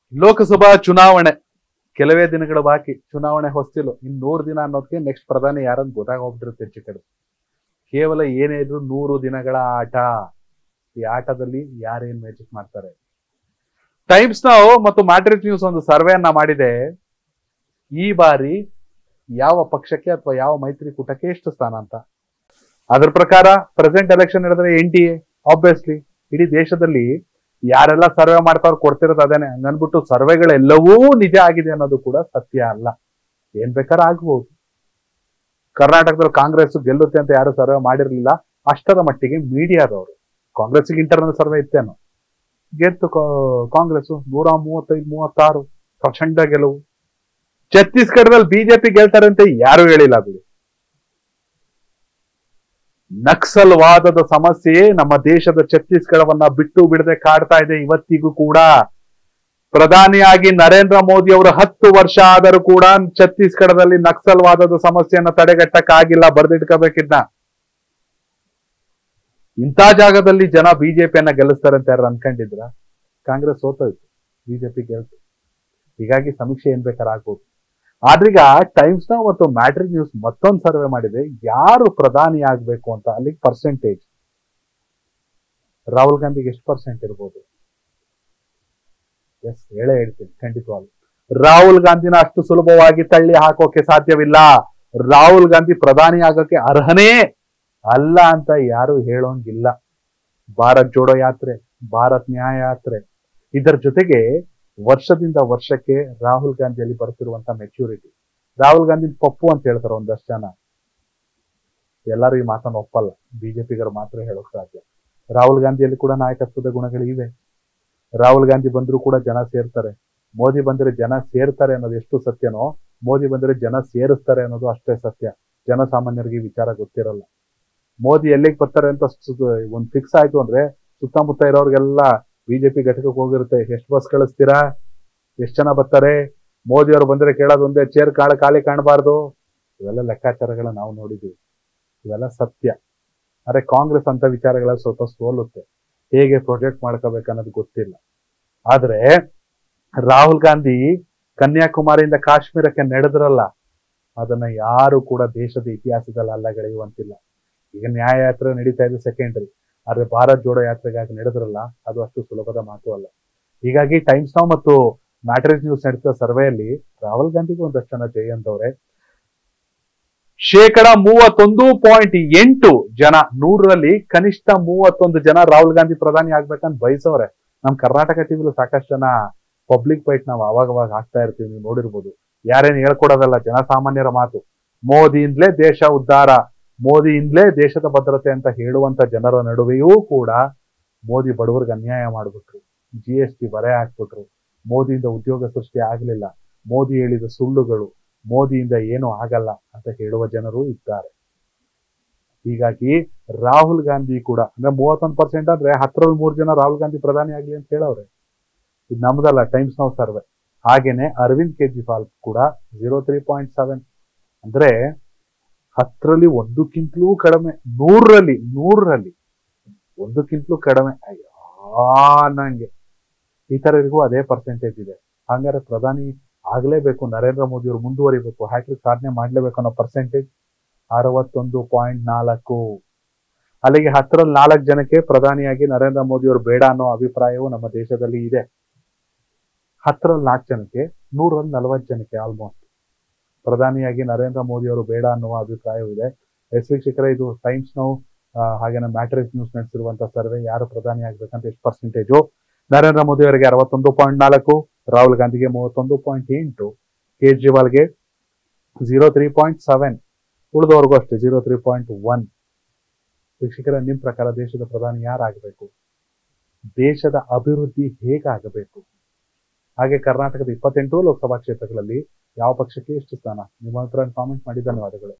ಲೋಕಸಭಾ ಚುನಾವಣೆ ಕೆಲವೇ ದಿನಗಳ ಬಾಕಿ ಚುನಾವಣೆ ಹೊಸ್ತಿಲು ಇನ್ ನೂರು ದಿನ ಅನ್ನೋದಕ್ಕೆ ನೆಕ್ಸ್ಟ್ ಪ್ರಧಾನಿ ಯಾರಂತ ಗೊತ್ತಾಗೋಗ್ಬಿಟ್ಟಿರುತ್ತೆ ಹೆಚ್ಚು ಕಡೆ ಕೇವಲ ಏನೇ ಇದ್ರು ನೂರು ದಿನಗಳ ಆಟ ಈ ಆಟದಲ್ಲಿ ಯಾರೇನ್ ಮ್ಯಾಜಿಕ್ ಮಾಡ್ತಾರೆ ಟೈಮ್ಸ್ ನಾವು ಮತ್ತು ಮ್ಯಾಟ್ರಿಕ್ ನ್ಯೂಸ್ ಒಂದು ಸರ್ವೆಯನ್ನ ಮಾಡಿದೆ ಈ ಬಾರಿ ಯಾವ ಪಕ್ಷಕ್ಕೆ ಅಥವಾ ಯಾವ ಮೈತ್ರಿಕೂಟಕ್ಕೆ ಎಷ್ಟು ಸ್ಥಾನ ಅಂತ ಅದ್ರ ಪ್ರಕಾರ ಪ್ರೆಸೆಂಟ್ ಎಲೆಕ್ಷನ್ ನಡೆದ್ರೆ ಎನ್ ಡಿ ಎ ಆಬ್ವಿಯಸ್ಲಿ ಇಡೀ ದೇಶದಲ್ಲಿ ಯಾರೆಲ್ಲ ಸರ್ವೆ ಮಾಡ್ತಾವ್ರು ಕೊಡ್ತಿರೋದು ಅದೇನೆ ಹಂಗನ್ಬಿಟ್ಟು ಸರ್ವೆಗಳೆಲ್ಲವೂ ನಿಜ ಆಗಿದೆ ಅನ್ನೋದು ಕೂಡ ಸತ್ಯ ಅಲ್ಲ ಏನ್ ಬೇಕಾದ್ರೆ ಆಗ್ಬಹುದು ಕರ್ನಾಟಕದಲ್ಲಿ ಕಾಂಗ್ರೆಸ್ ಗೆಲ್ಲುತ್ತೆ ಅಂತ ಯಾರು ಸರ್ವೆ ಮಾಡಿರ್ಲಿಲ್ಲ ಅಷ್ಟರ ಮಟ್ಟಿಗೆ ಮೀಡಿಯಾದವರು ಕಾಂಗ್ರೆಸ್ಗೆ ಇಂಟರ್ನಲ್ ಸರ್ವೆ ಇತ್ತೇನೋ ಗೆದ್ದು ಕಾಂಗ್ರೆಸ್ ನೂರ ಮೂವತ್ತೈದು ಮೂವತ್ತಾರು ಪ್ರಚಂಡ ಗೆಲುವು ಛತ್ತೀಸ್ಗಢದಲ್ಲಿ ಬಿಜೆಪಿ ಗೆಲ್ತಾರೆ ಅಂತ ಯಾರು ಹೇಳಿಲ್ಲ ಬಿಡಿ ನಕ್ಸಲ್ವಾದದ ಸಮಸ್ಯೆ ನಮ್ಮ ದೇಶದ ಛತ್ತೀಸ್ಗಢವನ್ನ ಬಿಟ್ಟು ಬಿಡದೆ ಕಾಡ್ತಾ ಇದೆ ಇವತ್ತಿಗೂ ಕೂಡ ಪ್ರಧಾನಿಯಾಗಿ ನರೇಂದ್ರ ಮೋದಿ ಅವರು ಹತ್ತು ವರ್ಷ ಆದರೂ ಕೂಡ ಛತ್ತೀಸ್ಗಢದಲ್ಲಿ ನಕ್ಸಲ್ವಾದದ ಸಮಸ್ಯೆಯನ್ನ ತಡೆಗಟ್ಟಕ್ಕಾಗಿಲ್ಲ ಬರ್ದಿಟ್ಕೋಬೇಕಿದ್ನ ಇಂಥ ಜಾಗದಲ್ಲಿ ಜನ ಬಿಜೆಪಿಯನ್ನ ಗೆಲ್ಲಿಸ್ತಾರೆ ಅಂತ ಯಾರು ಅನ್ಕೊಂಡಿದ್ರ ಕಾಂಗ್ರೆಸ್ ಸೋತೋಯ್ತು ಬಿಜೆಪಿ ಗೆಲ್ತು ಹೀಗಾಗಿ ಸಮೀಕ್ಷೆ ಏನ್ ಬೇಕಾದ್ರೆ ಆಗ್ಬೋದು ಆದ್ರೀಗ ಟೈಮ್ಸ್ ನ ಮತ್ತು ಮ್ಯಾಟ್ರಿಕ್ ನ್ಯೂಸ್ ಮತ್ತೊಂದು ಸರ್ವೆ ಮಾಡಿದೆ ಯಾರು ಪ್ರಧಾನಿ ಆಗ್ಬೇಕು ಅಂತ ಅಲ್ಲಿಗೆ ಪರ್ಸೆಂಟೇಜ್ ರಾಹುಲ್ ಗಾಂಧಿಗೆ ಎಷ್ಟು ಪರ್ಸೆಂಟ್ ಇರ್ಬೋದು ಎಸ್ ಹೇಳೇ ಹೇಳ್ತೀನಿ ಖಂಡಿತವಾಗ್ಲು ರಾಹುಲ್ ಗಾಂಧಿನ ಅಷ್ಟು ಸುಲಭವಾಗಿ ತಳ್ಳಿ ಹಾಕೋಕೆ ಸಾಧ್ಯವಿಲ್ಲ ರಾಹುಲ್ ಗಾಂಧಿ ಪ್ರಧಾನಿ ಆಗೋಕೆ ಅರ್ಹನೇ ಅಲ್ಲ ಅಂತ ಯಾರು ಹೇಳೋಂಗಿಲ್ಲ ಭಾರತ್ ಜೋಡೋ ಯಾತ್ರೆ ಭಾರತ್ ನ್ಯಾಯ ಯಾತ್ರೆ ಇದರ ಜೊತೆಗೆ ವರ್ಷದಿಂದ ವರ್ಷಕ್ಕೆ ರಾಹುಲ್ ಗಾಂಧಿಯಲ್ಲಿ ಬರ್ತಿರುವಂತ ಮೆಚ್ಯೂರಿಟಿ ರಾಹುಲ್ ಗಾಂಧಿ ಪಪ್ಪು ಅಂತ ಹೇಳ್ತಾರೆ ಒಂದಷ್ಟು ಜನ ಎಲ್ಲರೂ ಈ ಮಾತನ್ನು ಒಪ್ಪಲ್ಲ ಬಿಜೆಪಿಗರು ಮಾತ್ರ ಹೇಳೋಕ್ ಸಾಧ್ಯ ರಾಹುಲ್ ಗಾಂಧಿಯಲ್ಲಿ ಕೂಡ ನಾಯಕತ್ವದ ಗುಣಗಳು ಇವೆ ರಾಹುಲ್ ಗಾಂಧಿ ಬಂದ್ರು ಕೂಡ ಜನ ಸೇರ್ತಾರೆ ಮೋದಿ ಬಂದ್ರೆ ಜನ ಸೇರ್ತಾರೆ ಅನ್ನೋದು ಎಷ್ಟು ಸತ್ಯನೋ ಮೋದಿ ಬಂದ್ರೆ ಜನ ಸೇರಿಸ್ತಾರೆ ಅನ್ನೋದು ಅಷ್ಟೇ ಸತ್ಯ ಜನಸಾಮಾನ್ಯರಿಗೆ ಈ ವಿಚಾರ ಗೊತ್ತಿರಲ್ಲ ಮೋದಿ ಎಲ್ಲಿಗೆ ಬರ್ತಾರೆ ಅಂತ ಒಂದು ಫಿಕ್ಸ್ ಆಯ್ತು ಅಂದ್ರೆ ಸುತ್ತಮುತ್ತ ಇರೋರ್ಗೆಲ್ಲ ಬಿಜೆಪಿ ಘಟಕಕ್ಕೆ ಹೋಗಿರುತ್ತೆ ಎಷ್ಟು ಬಸ್ ಕಳಿಸ್ತೀರಾ ಎಷ್ಟು ಜನ ಬರ್ತಾರೆ ಮೋದಿ ಅವರು ಬಂದ್ರೆ ಕೇಳೋದು ಒಂದೇ ಚೇರ್ ಕಾಳ ಖಾಲಿ ಕಾಣಬಾರ್ದು ಇವೆಲ್ಲ ಲೆಕ್ಕಾಚಾರಗಳ ನಾವು ನೋಡಿದೀವಿ ಇವೆಲ್ಲ ಸತ್ಯ ಆದ್ರೆ ಕಾಂಗ್ರೆಸ್ ಅಂತ ವಿಚಾರಗಳ ಸ್ವಲ್ಪ ಸೋಲುತ್ತೆ ಹೇಗೆ ಪ್ರೊಜೆಕ್ಟ್ ಮಾಡ್ಕೋಬೇಕು ಅನ್ನೋದು ಗೊತ್ತಿಲ್ಲ ಆದ್ರೆ ರಾಹುಲ್ ಗಾಂಧಿ ಕನ್ಯಾಕುಮಾರಿಯಿಂದ ಕಾಶ್ಮೀರಕ್ಕೆ ನಡೆದ್ರಲ್ಲ ಅದನ್ನ ಯಾರು ಕೂಡ ದೇಶದ ಇತಿಹಾಸದಲ್ಲಿ ಅಲ್ಲಗಳೆಯುವಂತಿಲ್ಲ ಈಗ ನ್ಯಾಯ ಯಾತ್ರೆ ನಡೀತಾ ಇದೆ ಸೆಕೆಂಡರಿ ಆದ್ರೆ ಭಾರತ್ ಜೋಡೋ ಯಾತ್ರೆಗಾಗಿ ನಡೆದ್ರಲ್ಲ ಅದು ಅಷ್ಟು ಸುಲಭದ ಮಾತು ಅಲ್ಲ ಹೀಗಾಗಿ ಟೈಮ್ಸ್ ನಾವ್ ಮತ್ತು ಮ್ಯಾಟ್ರಿಕ್ಸ್ ನ್ಯೂಸ್ ನಡೆಸಿದ ಸರ್ವೆಯಲ್ಲಿ ರಾಹುಲ್ ಗಾಂಧಿಗೆ ಒಂದಷ್ಟು ಜನ ಜೈ ಅಂತವ್ರೆ ಶೇಕಡ ಮೂವತ್ತೊಂದು ಪಾಯಿಂಟ್ ಎಂಟು ಜನ ನೂರರಲ್ಲಿ ಕನಿಷ್ಠ ಮೂವತ್ತೊಂದು ಜನ ರಾಹುಲ್ ಗಾಂಧಿ ಪ್ರಧಾನಿ ಆಗ್ಬೇಕಂತ ಬಯಸವ್ರೆ ನಮ್ ಕರ್ನಾಟಕ ಟಿವಿಲು ಸಾಕಷ್ಟು ಜನ ಪಬ್ಲಿಕ್ ಫೈಟ್ ನಾವು ಅವಾಗ ಅವಾಗ ಹಾಕ್ತಾ ಇರ್ತೀವಿ ನೀವು ನೋಡಿರ್ಬೋದು ಯಾರೇನು ಹೇಳ್ಕೊಡೋದಲ್ಲ ಜನಸಾಮಾನ್ಯರ ಮಾತು ಮೋದಿಯಿಂದಲೇ ದೇಶ ಉದ್ಧಾರ ಮೋದಿಯಿಂದಲೇ ದೇಶದ ಭದ್ರತೆ ಅಂತ ಹೇಳುವಂತ ಜನರ ನಡುವೆಯೂ ಕೂಡ ಮೋದಿ ಬಡವರಿಗೆ ಅನ್ಯಾಯ ಮಾಡಿಬಿಟ್ರು ಜಿ ಎಸ್ ಟಿ ಬರೆ ಹಾಕ್ಬಿಟ್ರು ಮೋದಿಯಿಂದ ಉದ್ಯೋಗ ಸೃಷ್ಟಿ ಆಗಲಿಲ್ಲ ಮೋದಿ ಹೇಳಿದ ಸುಳ್ಳುಗಳು ಮೋದಿಯಿಂದ ಏನೂ ಆಗಲ್ಲ ಅಂತ ಹೇಳುವ ಜನರು ಇದ್ದಾರೆ ಹೀಗಾಗಿ ರಾಹುಲ್ ಗಾಂಧಿ ಕೂಡ ಅಂದ್ರೆ ಮೂವತ್ತೊಂದು ಪರ್ಸೆಂಟ್ ಅಂದ್ರೆ ಹತ್ತರಲ್ಲಿ ಮೂರು ಜನ ರಾಹುಲ್ ಗಾಂಧಿ ಪ್ರಧಾನಿ ಆಗ್ಲಿ ಅಂತ ಹೇಳವ್ರೆ ಇದು ನಮ್ದಲ್ಲ ಟೈಮ್ಸ್ ನಾವು ಸರ್ವೆ ಹಾಗೇನೆ ಅರವಿಂದ್ ಕೇಜ್ರಿವಾಲ್ ಕೂಡ ಜೀರೋ ತ್ರೀ ಪಾಯಿಂಟ್ ಸೆವೆನ್ ಅಂದ್ರೆ ಹತ್ತರಲ್ಲಿ ಒಂದಕ್ಕಿಂತಲೂ ಕಡಿಮೆ ನೂರರಲ್ಲಿ ನೂರರಲ್ಲಿ ಒಂದಕ್ಕಿಂತಲೂ ಕಡಿಮೆ ಅಯ್ಯೋ ನಂಗೆ ಈ ತರರಿಗೂ ಅದೇ ಪರ್ಸೆಂಟೇಜ್ ಇದೆ ಹಂಗಾರೆ ಪ್ರಧಾನಿ ಆಗ್ಲೇಬೇಕು ನರೇಂದ್ರ ಮೋದಿ ಅವರು ಮುಂದುವರಿಬೇಕು ಹ್ಯಾಟ್ರಿಕ್ ಸಾಧನೆ ಮಾಡ್ಲೇಬೇಕು ಅನ್ನೋ ಪರ್ಸೆಂಟೇಜ್ ಅರವತ್ತೊಂದು ಪಾಯಿಂಟ್ ನಾಲ್ಕು ಅಲ್ಲಿಗೆ ಹತ್ತರಲ್ಲಿ ನಾಲ್ಕು ಜನಕ್ಕೆ ಪ್ರಧಾನಿಯಾಗಿ ನರೇಂದ್ರ ಮೋದಿ ಅವರು ಬೇಡ ಅನ್ನೋ ಅಭಿಪ್ರಾಯವು ನಮ್ಮ ದೇಶದಲ್ಲಿ ಇದೆ ಹತ್ತರಲ್ಲಿ ನಾಲ್ಕು ಜನಕ್ಕೆ ನೂರಲ್ಲಿ ನಲವತ್ತು ಜನಕ್ಕೆ ಆಲ್ಮೋಸ್ಟ್ ಪ್ರಧಾನಿಯಾಗಿ ನರೇಂದ್ರ ಮೋದಿ ಅವರು ಬೇಡ ಅನ್ನುವ ಅಭಿಪ್ರಾಯವಿದೆ ಎಸ್ ವೀಕ್ಷಕರೇ ಇದು ಟೈಮ್ಸ್ ನಾವು ಹಾಗೇನೆ ಮ್ಯಾಟ್ರಿಕ್ಸ್ ನ್ಯೂಸ್ ನಡೆಸಿರುವಂತ ಸರ್ವೆ ಯಾರು ಪ್ರಧಾನಿ ಆಗ್ಬೇಕಂತ ಎಷ್ಟು ಪರ್ಸೆಂಟೇಜು ನರೇಂದ್ರ ಮೋದಿ ಅವರಿಗೆ ಅರವತ್ತೊಂದು ಪಾಯಿಂಟ್ ನಾಲ್ಕು ರಾಹುಲ್ ಗಾಂಧಿಗೆ ಮೂವತ್ತೊಂದು ಪಾಯಿಂಟ್ ಎಂಟು ಕೇಜ್ರಿವಾಲ್ಗೆ ಜೀರೋ ತ್ರೀ ಪಾಯಿಂಟ್ ಸೆವೆನ್ ಉಳಿದವ್ರಿಗೂ ಅಷ್ಟೇ ಜೀರೋ ತ್ರೀ ಪಾಯಿಂಟ್ ಒನ್ ವೀಕ್ಷಕರ ನಿಮ್ ಪ್ರಕಾರ ದೇಶದ ಪ್ರಧಾನಿ ಯಾರಾಗಬೇಕು ದೇಶದ ಅಭಿವೃದ್ಧಿ ಹೇಗಾಗಬೇಕು ಹಾಗೆ ಕರ್ನಾಟಕದ ಇಪ್ಪತ್ತೆಂಟು ಲೋಕಸಭಾ ಕ್ಷೇತ್ರಗಳಲ್ಲಿ ಯಾವ ಪಕ್ಷಕ್ಕೆ ಎಷ್ಟು ಸ್ಥಾನ ನಿಮ್ಮ ಅಭಿಪ್ರಾಯ ಕಾಮೆಂಟ್ ಮಾಡಿ ಧನ್ಯವಾದಗಳು